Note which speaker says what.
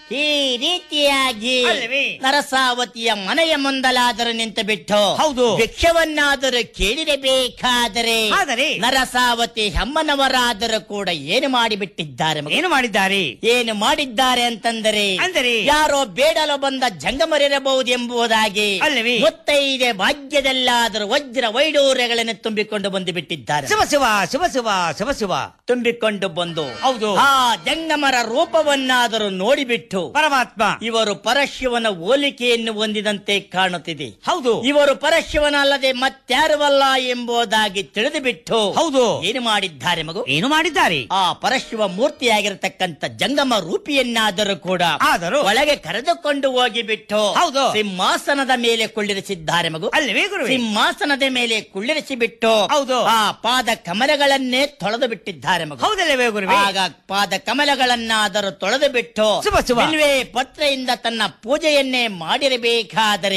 Speaker 1: ಈ ರೀತಿಯಾಗಿ
Speaker 2: ಅಲ್ಲವೇ?
Speaker 1: ನರಸಾವತಿಯ ಮನೆಯ ಮುಂದಲಾದರೂ ನಿಂತು ಬಿಟ್ಟು
Speaker 2: ಹೌದು.
Speaker 1: ಭಿಕ್ಷವನ್ನಾದರೂ ಕೇಳಿರಬೇಕಾದರೆ
Speaker 2: ಆದರೆ?
Speaker 1: ನರಸಾವತಿ ಅಮ್ಮನವರಾದರೂ ಕೂಡ ಏನು ಮಾಡಿಬಿಟ್ಟಿದ್ದಾರೆ ಮಗು?
Speaker 2: ಏನು ಮಾಡಿದ್ದಾರೆ
Speaker 1: ಏನು ಮಾಡಿದ್ದಾರೆ ಅಂತಂದರೆ
Speaker 2: ಅಂದರೆ?
Speaker 1: ಯಾರೋ ಬೇಡಲು ಬಂದ ಜಂಗಮರಿರಬಹುದು ಎಂಬುದಾಗಿ
Speaker 2: ಅಲ್ಲವೇ?
Speaker 1: ಮುತ್ತೈದೆ ಭಾಗ್ಯದಲ್ಲಾದರೂ ವಜ್ರ ವೈಡೂರ್ಯಗಳನ್ನು ತುಂಬಿಕೊಂಡು ಬಂದು ಬಿಟ್ಟಿದ್ದಾರೆ
Speaker 2: ಶಿವ ಶಿವ ಶಿವ ಶಿವ ಶಿವ ಶಿವ
Speaker 1: ತುಂಬಿಕೊಂಡು ಬಂದು
Speaker 2: ಹೌದು.
Speaker 1: ಆ ಜಂಗಮರ ರೂಪವನ್ನಾದರೂ ನೋಡಿಬಿಟ್ಟು
Speaker 2: ಪರಮಾತ್ಮ
Speaker 1: ಇವರು ಪರಶಿವನ ಹೋಲಿಕೆಯನ್ನು ಹೊಂದಿದಂತೆ ಕಾಣುತ್ತಿದೆ
Speaker 2: ಹೌದು
Speaker 1: ಇವರು ಪರಶಿವನಲ್ಲದೆ ಮತ್ಯಾರುವಲ್ಲ ಎಂಬುದಾಗಿ ತಿಳಿದು ಬಿಟ್ಟು
Speaker 2: ಹೌದು
Speaker 1: ಏನು ಮಾಡಿದ್ದಾರೆ ಮಗು
Speaker 2: ಏನು ಮಾಡಿದ್ದಾರೆ
Speaker 1: ಆ ಪರಶಿವ ಮೂರ್ತಿಯಾಗಿರತಕ್ಕಂತ ಜಂಗಮ ರೂಪಿಯನ್ನಾದರೂ ಕೂಡ
Speaker 2: ಆದರೂ?
Speaker 1: ಒಳಗೆ ಕರೆದುಕೊಂಡು ಹೋಗಿಬಿಟ್ಟು
Speaker 2: ಹೌದು.
Speaker 1: ಸಿಂಹಾಸನದ ಮೇಲೆ ಕುಳ್ಳಿರಿಸಿದ್ದಾರೆ ಮಗು
Speaker 2: ಅಲ್ಲವೇ ಗುರುವೇ
Speaker 1: ಸಿಂಹಾಸನದ ಮೇಲೆ ಕುಳ್ಳಿರಿಸಿ ಬಿಟ್ಟು
Speaker 2: ಹೌದು.
Speaker 1: ಆ ಪಾದ ಕಮಲಗಳನ್ನೇ ತೊಳೆದು ಬಿಟ್ಟಿದ್ದಾರೆ ಮಗು
Speaker 2: ಹೌದಲ್ಲವೇ ಗುರುವೇ
Speaker 1: ಆಗ ಪಾದ ಕಮಲಗಳನ್ನಾದರೂ ತೊಳೆದು ಬಿಟ್ಟು
Speaker 2: ಶುಭ, ಶುಭ.
Speaker 1: ಬಿಲ್ವೆ ಪತ್ರೆಯಿಂದ ತನ್ನ ಪೂಜೆಯನ್ನೇ ಮಾಡಿರಬೇಕಾದರೆ